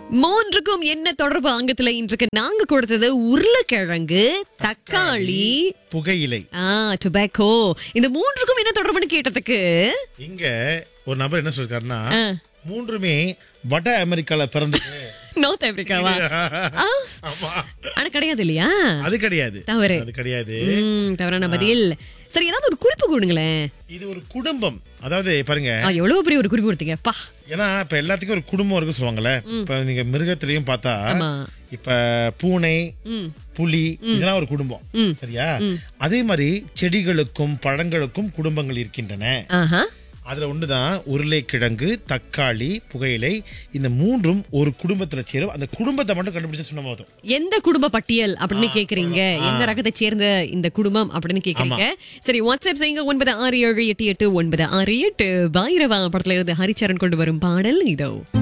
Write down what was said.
மூன்றுக்கும் என்ன தொடர்பு ஆங்கத்துல இன்றைக்கு நாங்க கொடுத்தது உருளைக்கிழங்கு தக்காளி புகையிலை ஆ டொபாக்கோ இந்த மூன்றுக்கும் என்ன தொடர்புன்னு கேட்டதுக்கு இங்க ஒரு நபர் என்ன சொல்லிருக்காருன்னா ஆ, மூன்றுமே வட அமெரிக்கால பிறந்தது நார்த் ஆப்பிரிக்காவா ஆ, ஆமா ஆனா கிடையாது இல்லையா அது கிடையாது தவறு. அது கிடையாது ம், தவறான பதில் சரி ஏதாவது ஒரு குறிப்பு கொடுங்களேன் இது ஒரு குடும்பம் அதாவது பாருங்க ஆ, எவ்வளவு பெரிய ஒரு குறிப்பு கொடுத்தீங்க பா ஏன்னா இப்ப எல்லாத்துக்கும் ஒரு குடும்பம் இருக்கு சொல்லுவாங்கல்ல இப்ப நீங்க மிருகத்திலயும் பார்த்தா ஆமா இப்ப பூனை ம் புலி இதெல்லாம் ஒரு குடும்பம் ம். சரியா அதே மாதிரி செடிகளுக்கும் பழங்களுக்கும் குடும்பங்கள் இருக்கின்றன ஆஹா அதுல ஒண்ணுதான் உருளைக்கிழங்கு தக்காளி புகையிலை இந்த மூன்றும் ஒரு குடும்பத்துல சேரும் அந்த குடும்பத்தை மட்டும் கண்டுபிடிச்சா சொன்ன போதும் எந்த குடும்ப பட்டியல் அப்படின்னு கேக்குறீங்க எந்த ரகத்தை சேர்ந்த இந்த குடும்பம் அப்படின்னு கேக்குறீங்க சரி வாட்ஸ்அப் செய்யுங்க ஒன்பது ஆறு ஏழு எட்டு எட்டு ஒன்பது ஆறு எட்டு பாயிரவா படத்துல இருந்து ஹரிச்சரன் கொண்டு வரும் பாடல் இதோ